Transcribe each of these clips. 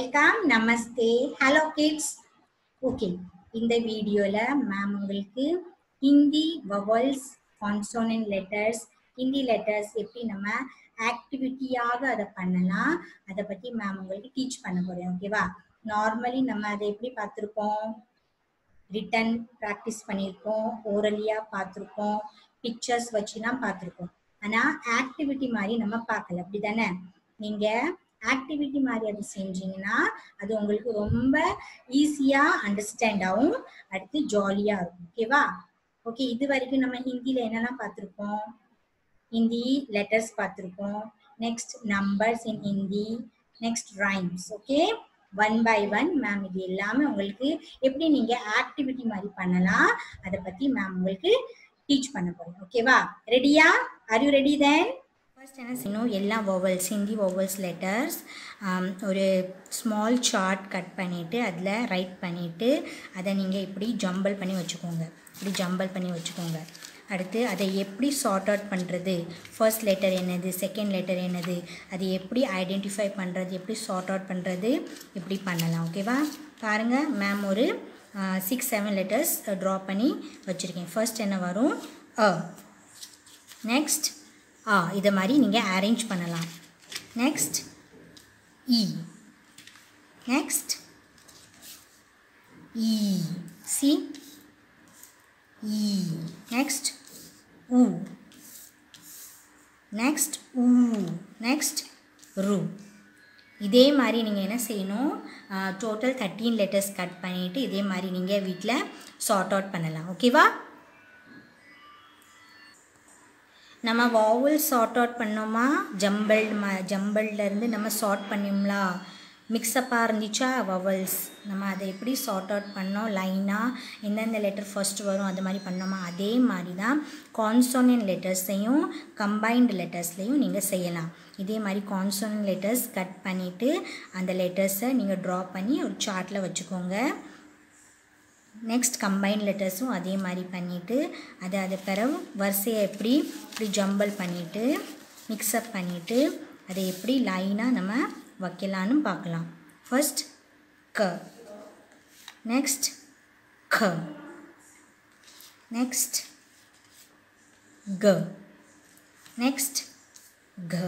welcome நமஸ்தே hello kids okay இந்த வீடியோவில் மேம் உங்களுக்கு Hindi vowels consonant letters Hindi letters எப்படி நம்ம ஆக்டிவிட்டியாக அதை பண்ணலாம் அதை பற்றி மேம் உங்களுக்கு டீச் பண்ண போகிறேன் ஓகேவா நார்மலி நம்ம அதை எப்படி பார்த்துருக்கோம் ரிட்டன் ப்ராக்டிஸ் பண்ணியிருக்கோம் ஓரலியாக பார்த்துருக்கோம் பிக்சர்ஸ் வச்சுலாம் பார்த்துருக்கோம் ஆனால் ஆக்டிவிட்டி மாதிரி நம்ம பார்க்கல அப்படி தானே நீங்கள் ஆக்டிவிட்டி மாதிரி அது செஞ்சீங்கன்னா அது உங்களுக்கு ரொம்ப ஈஸியாக அண்டர்ஸ்டாண்ட் ஆகும் அடுத்து ஜாலியாக இருக்கும் ஓகேவா ஓகே இது வரைக்கும் நம்ம ஹிந்தியில் என்னெல்லாம் பார்த்துருக்கோம் ஹிந்தி லெட்டர்ஸ் பார்த்துருக்கோம் next numbers in Hindi next rhymes okay one by one ma'am இது எல்லாமே உங்களுக்கு எப்படி நீங்கள் ஆக்டிவிட்டி மாதிரி பண்ணலாம் அதை பற்றி மேம் உங்களுக்கு டீச் பண்ண போகிறேன் ஓகேவா ரெடியா are you ready then first என்ன செய்யணும் எல்லா வவல்ஸ் ஹிந்தி வவல்ஸ் லெட்டர்ஸ் ஒரு ஸ்மால் சார்ட் கட் பண்ணிவிட்டு அதில் ரைட் பண்ணிவிட்டு அதை நீங்கள் இப்படி ஜம்பிள் பண்ணி வச்சுக்கோங்க இப்படி ஜம்பிள் பண்ணி வச்சுக்கோங்க அடுத்து அதை எப்படி சார்ட் அவுட் பண்ணுறது ஃபர்ஸ்ட் லெட்டர் என்னது செகண்ட் லெட்டர் என்னது அது எப்படி ஐடென்டிஃபை பண்ணுறது எப்படி சார்ட் அவுட் பண்ணுறது இப்படி பண்ணலாம் ஓகேவா பாருங்கள் மேம் ஒரு சிக்ஸ் செவன் லெட்டர்ஸ் ட்ரா பண்ணி வச்சுருக்கேன் ஃபர்ஸ்ட் என்ன வரும் அ நெக்ஸ்ட் ஆ இதை மாதிரி நீங்கள் அரேஞ்ச் பண்ணலாம் நெக்ஸ்ட் இ நெக்ஸ்ட் இ சி இ நெக்ஸ்ட் உ நெக்ஸ்ட் ஊ நெக்ஸ்ட் ரு இதே மாதிரி நீங்கள் என்ன செய்யணும் டோட்டல் தேர்ட்டீன் லெட்டர்ஸ் கட் பண்ணிவிட்டு இதே மாதிரி நீங்கள் வீட்டில் சார்ட் அவுட் பண்ணலாம் ஓகேவா நம்ம வாவல் சார்ட் அவுட் பண்ணோமா ஜம்பிள்டு ம ஜம்பிள்லேருந்து நம்ம சார்ட் பண்ணியோம்லா மிக்ஸப்பாக இருந்துச்சா வவல்ஸ் நம்ம அதை எப்படி சார்ட் அவுட் பண்ணோம் லைனாக எந்தெந்த லெட்டர் ஃபர்ஸ்ட் வரும் அது மாதிரி பண்ணோமா அதே மாதிரி தான் கான்சோனன்ட் லெட்டர்ஸையும் கம்பைன்டு லெட்டர்ஸ்லையும் நீங்கள் செய்யலாம் இதே மாதிரி கான்சோனன்ட் லெட்டர்ஸ் கட் பண்ணிவிட்டு அந்த லெட்டர்ஸை நீங்கள் ட்ரா பண்ணி ஒரு சார்ட்டில் வச்சுக்கோங்க நெக்ஸ்ட் கம்பைன் லெட்டர்ஸும் அதே மாதிரி பண்ணிவிட்டு அதை அது பிறகு வரிசையை எப்படி இப்படி ஜம்பிள் பண்ணிவிட்டு மிக்ஸ்அப் பண்ணிவிட்டு அதை எப்படி லைனாக நம்ம வைக்கலான்னு பார்க்கலாம் ஃபர்ஸ்ட் க நெக்ஸ்ட் க நெக்ஸ்ட் க நெக்ஸ்ட் க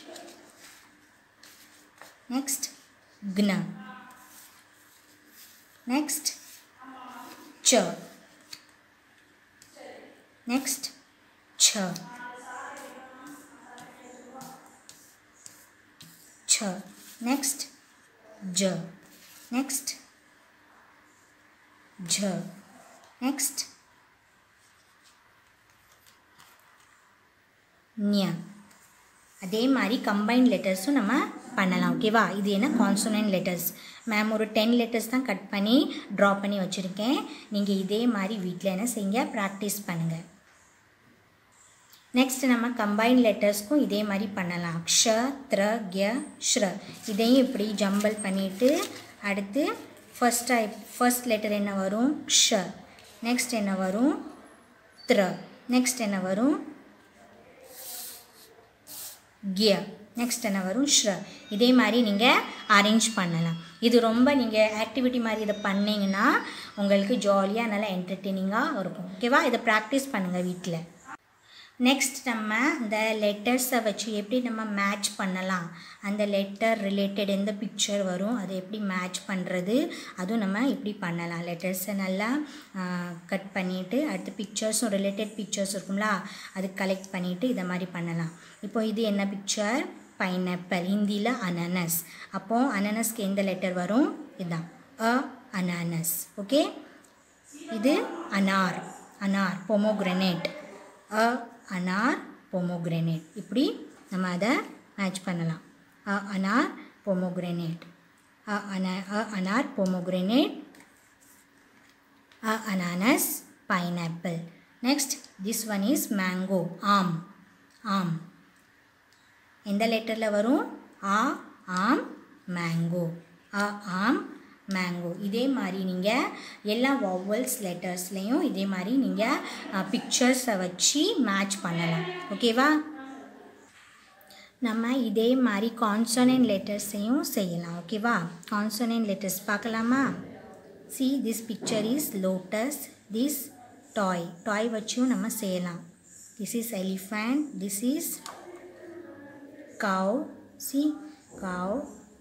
நெக்ஸ்ட் க்ன நெக்ஸ்ட் च next ch ch next j next j next ஞ அதே மாதிரி கம்பைன்ட் லெட்டர்ஸும் நம்ம பண்ணலாம் ஓகேவா இது என்ன கான்சோனன்ட் லெட்டர்ஸ் மேம் ஒரு டென் லெட்டர்ஸ் தான் கட் பண்ணி ட்ரா பண்ணி வச்சுருக்கேன் நீங்கள் இதே மாதிரி வீட்டில் என்ன செய்யுங்க ப்ராக்டிஸ் பண்ணுங்கள் நெக்ஸ்ட் நம்ம கம்பைன் லெட்டர்ஸ்க்கும் இதே மாதிரி பண்ணலாம் க்ஷ த்ர க்ய ஷ்ர இதையும் இப்படி ஜம்பிள் பண்ணிவிட்டு அடுத்து ஃபர்ஸ்ட் டைப் ஃபர்ஸ்ட் லெட்டர் என்ன வரும் க்ஷ நெக்ஸ்ட் என்ன வரும் த்ர நெக்ஸ்ட் என்ன வரும் கிய நெக்ஸ்ட் என்ன வரும் ஷ்ர இதே மாதிரி நீங்கள் அரேஞ்ச் பண்ணலாம் இது ரொம்ப நீங்கள் ஆக்டிவிட்டி மாதிரி இதை பண்ணிங்கன்னா உங்களுக்கு ஜாலியாக நல்லா என்டர்டெய்னிங்காக இருக்கும் ஓகேவா இதை ப்ராக்டிஸ் பண்ணுங்கள் வீட்டில் நெக்ஸ்ட் நம்ம இந்த லெட்டர்ஸை வச்சு எப்படி நம்ம மேட்ச் பண்ணலாம் அந்த லெட்டர் ரிலேட்டட் எந்த பிக்சர் வரும் அதை எப்படி மேட்ச் பண்ணுறது அதுவும் நம்ம இப்படி பண்ணலாம் லெட்டர்ஸை நல்லா கட் பண்ணிவிட்டு அடுத்து பிக்சர்ஸும் ரிலேட்டட் பிக்சர்ஸ் இருக்கும்ல அது கலெக்ட் பண்ணிவிட்டு இதை மாதிரி பண்ணலாம் இப்போ இது என்ன பிக்சர் பைனாப்பிள் ஹிந்தியில் அனானஸ் அப்போது அனானஸ்க்கு எந்த லெட்டர் வரும் இதுதான் அ அனானஸ் ஓகே இது அனார் அனார் பொமோக்ரனேட் அ அனார் பொமோக்ரனேட் இப்படி நம்ம அதை மேட்ச் பண்ணலாம் அ அனார் பொமோக்ரனேட் அ அனா அ அனார் பொமோக்ரனேட் அ அனானஸ் pineapple next this one is mango ஆம் ஆம் எந்த லெட்டரில் வரும் ஆ ஆம் மேங்கோ அ ஆம் மேங்கோ இதே மாதிரி நீங்கள் எல்லா வவல்ஸ் லெட்டர்ஸ்லேயும் இதே மாதிரி நீங்கள் பிக்சர்ஸை வச்சு மேட்ச் பண்ணலாம் ஓகேவா நம்ம இதே மாதிரி கான்சனன்ட் லெட்டர்ஸையும் செய்யலாம் ஓகேவா கான்சனன்ட் லெட்டர்ஸ் பார்க்கலாமா see this picture is lotus this toy toy வச்சும் நம்ம செய்யலாம் this is elephant this is cow see cow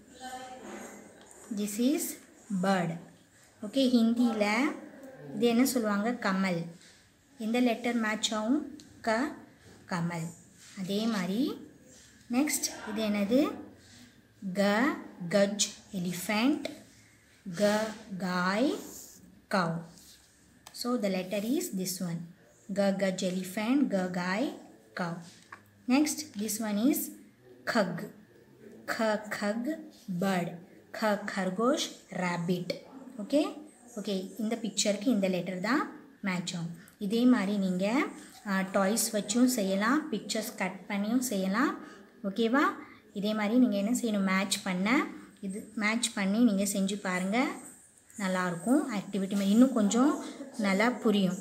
this is bird okay ஹிந்தியில் இது என்ன சொல்லுவாங்க கமல் எந்த லெட்டர் மேட்ச் ஆகும் க கமல் அதே மாதிரி நெக்ஸ்ட் இது என்னது க கஜ் எலிஃபண்ட் க காய் cow so the letter is this one க கஜ் எலிஃபண்ட் க காய் cow next this one is खग ख खग பேர்ட் ख खरगोश rabbit ஓகே ஓகே இந்த பிக்சருக்கு இந்த லெட்டர் தான் மேட்ச் ஆகும் இதே மாதிரி நீங்கள் டாய்ஸ் வச்சும் செய்யலாம் பிக்சர்ஸ் கட் பண்ணியும் செய்யலாம் ஓகேவா இதே மாதிரி நீங்கள் என்ன செய்யணும் மேட்ச் பண்ண இது மேட்ச் பண்ணி நீங்கள் செஞ்சு பாருங்கள் நல்லாயிருக்கும் ஆக்டிவிட்டி மாதிரி இன்னும் கொஞ்சம் நல்லா புரியும்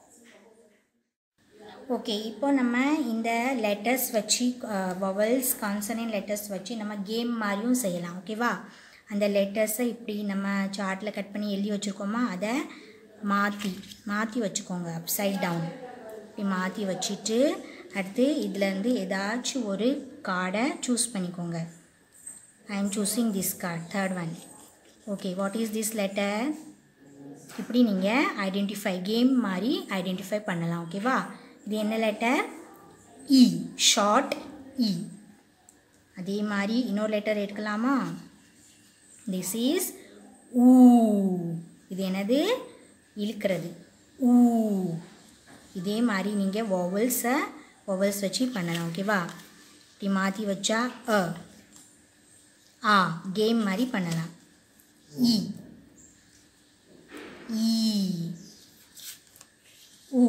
ஓகே இப்போ நம்ம இந்த லெட்டர்ஸ் வச்சு வவல்ஸ் கான்சனன்ட் லெட்டர்ஸ் வச்சு நம்ம கேம் மாதிரியும் செய்யலாம் ஓகேவா அந்த லெட்டர்ஸை இப்படி நம்ம சார்ட்டில் கட் பண்ணி எழுதி வச்சுருக்கோமா அதை மாற்றி மாற்றி வச்சுக்கோங்க அப்சைட் டவுன் இப்படி மாற்றி வச்சுட்டு அடுத்து இதுலேருந்து ஏதாச்சும் ஒரு கார்டை சூஸ் பண்ணிக்கோங்க I am choosing this card third one okay what is this letter இப்படி நீங்கள் ஐடென்டிஃபை கேம் மாதிரி ஐடென்டிஃபை பண்ணலாம் ஓகேவா இது என்ன லெட்டர் இ ஷார்ட் இ அதே மாதிரி இன்னொரு லெட்டர் எடுக்கலாமா திஸ் இஸ் ஊ இது என்னது இழுக்கிறது ஊ இதே மாதிரி நீங்கள் வொவல்ஸை வொவல்ஸ் வச்சு பண்ணலாம் ஓகேவா இப்படி மாற்றி வச்சா அ ஆ கேம் மாதிரி பண்ணலாம் இ ஈ ஊ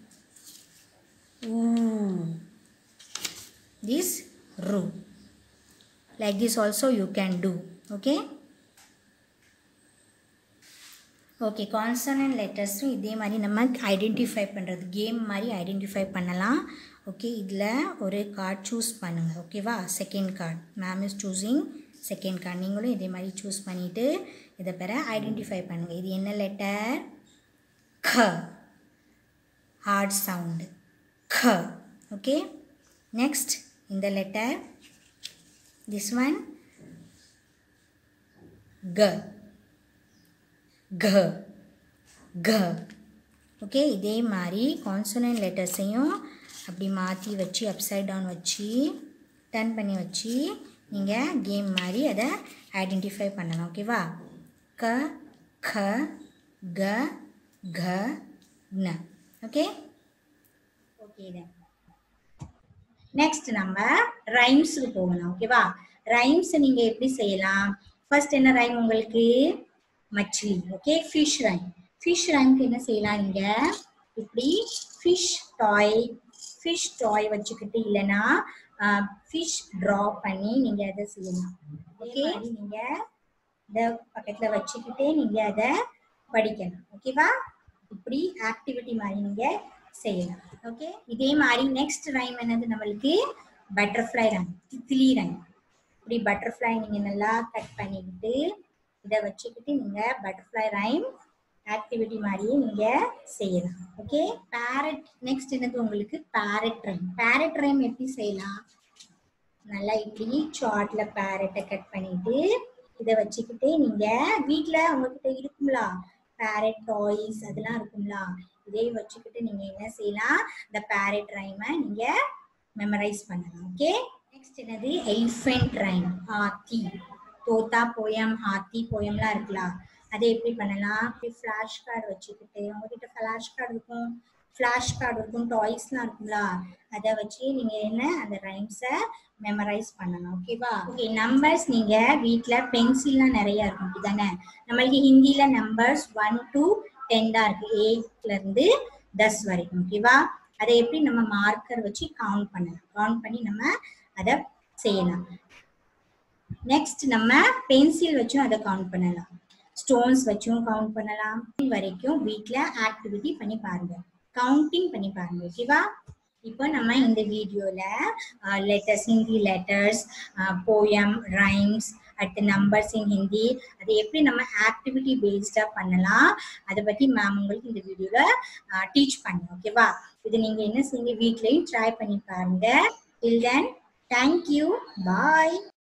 ooh this ru like this also you can do okay okay consonant லெட்டர்ஸும் இதே மாதிரி நம்ம ஐடென்டிஃபை பண்ணுறது கேம் மாதிரி ஐடென்டிஃபை பண்ணலாம் ஓகே இதில் ஒரு கார்ட் சூஸ் பண்ணுங்கள் ஓகேவா second card ma'am is choosing second card நீங்களும் இதே மாதிரி சூஸ் பண்ணிவிட்டு இதை பெற ஐடென்டிஃபை பண்ணுங்கள் இது என்ன லெட்டர் க ஹார்ட் சவுண்டு ख okay next in the letter this one g g g okay இதே மாதிரி கான்சனன்ட் லெட்டர்ஸையும் அப்படி மாற்றி வச்சு அப்சைட் டவுன் வச்சு டர்ன் பண்ணி வச்சு நீங்கள் கேம் மாதிரி அதை ஐடென்டிஃபை பண்ணலாம் ஓகேவா க க க க ந ஓகே ஓகே நெக்ஸ்ட் நம்ம ரைம்ஸுக்கு போகலாம் ஓகேவா ரைம்ஸ் நீங்க எப்படி செய்யலாம் ஃபர்ஸ்ட் என்ன ரைம் உங்களுக்கு மச்சிலி ஓகே ஃபிஷ் ரைம் ஃபிஷ் ரைம்க்கு என்ன செய்யலாம் நீங்க இப்படி ஃபிஷ் டாய் ஃபிஷ் டாய் வச்சுக்கிட்டு இல்லைன்னா ஃபிஷ் ட்ரா பண்ணி நீங்க அதை செய்யலாம் ஓகே நீங்க இதை பக்கத்துல வச்சுக்கிட்டே நீங்க அதை படிக்கணும் ஓகேவா இப்படி ஆக்டிவிட்டி மாதிரி நீங்க செய்யலாம் ஓகே இதே மாதிரி நெக்ஸ்ட் ரைம் என்னது நம்மளுக்கு பட்டர்ஃப்ளை ரைம் தித்திலி ரைம் இப்படி பட்டர்ஃப்ளை நீங்க நல்லா கட் பண்ணிக்கிட்டு இதை வச்சுக்கிட்டு நீங்க பட்டர்ஃப்ளை ரைம் ஆக்டிவிட்டி மாதிரியே நீங்க செய்யலாம் ஓகே பேரட் நெக்ஸ்ட் என்னது உங்களுக்கு பேரட் ரைம் பேரட் ரைம் எப்படி செய்யலாம் நல்லா இப்படி சார்ட்ல பேரட்டை கட் பண்ணிட்டு இதை வச்சுக்கிட்டு நீங்க வீட்ல உங்ககிட்ட இருக்குங்களா பேரட் டாய்ஸ் அதெல்லாம் இருக்குங்களா இதே வச்சுக்கிட்டு நீங்க என்ன செய்யலாம் இந்த பேரட் ரைமை நீங்க மெமரைஸ் பண்ணலாம் ஓகே நெக்ஸ்ட் என்னது எலிஃபென்ட் ரைம் ஹாத்தி தோத்தா போயம் ஹாத்தி போயம்லாம் இருக்கலாம் அதை எப்படி பண்ணலாம் இப்படி ஃப்ளாஷ் கார்டு வச்சுக்கிட்டு உங்ககிட்ட ஃப்ளாஷ் கார்டு இருக்கும் ஃப்ளாஷ் கார்டு இருக்கும் டாய்ஸ்லாம் இருக்குங்களா அதை வச்சு நீங்க என்ன அந்த ரைம்ஸை மெமரைஸ் பண்ணலாம் ஓகேவா ஓகே நம்பர்ஸ் நீங்க வீட்ல பென்சில்லாம் நிறைய இருக்கும் அப்படிதானே நம்மளுக்கு ஹிந்தில நம்பர்ஸ் ஒன் டு டென் தான் இருக்கு எயிட்ல இருந்து தஸ் வரைக்கும் ஓகேவா அதை எப்படி நம்ம மார்க்கர் வச்சு கவுண்ட் பண்ணலாம் கவுண்ட் பண்ணி நம்ம அதை செய்யலாம் நெக்ஸ்ட் நம்ம பென்சில் வச்சும் அதை கவுண்ட் பண்ணலாம் ஸ்டோன்ஸ் வச்சும் கவுண்ட் பண்ணலாம் வரைக்கும் வீட்ல ஆக்டிவிட்டி பண்ணி பாருங்க கவுண்டிங் பண்ணி பாருங்க ஓகேவா இப்போ நம்ம இந்த வீடியோல letters Hindi letters poem rhymes அடுத்து நம்பர்ஸ் இன் ஹிந்தி அதை எப்படி நம்ம ஆக்டிவிட்டி பேஸ்டா பண்ணலாம் அதை பத்தி மேம் உங்களுக்கு இந்த வீடியோல டீச் பண்ணேன் ஓகேவா இது நீங்க என்ன செய்யுங்க வீட்லயும் ட்ரை பண்ணி பாருங்க டில் தென் தேங்க்யூ பாய்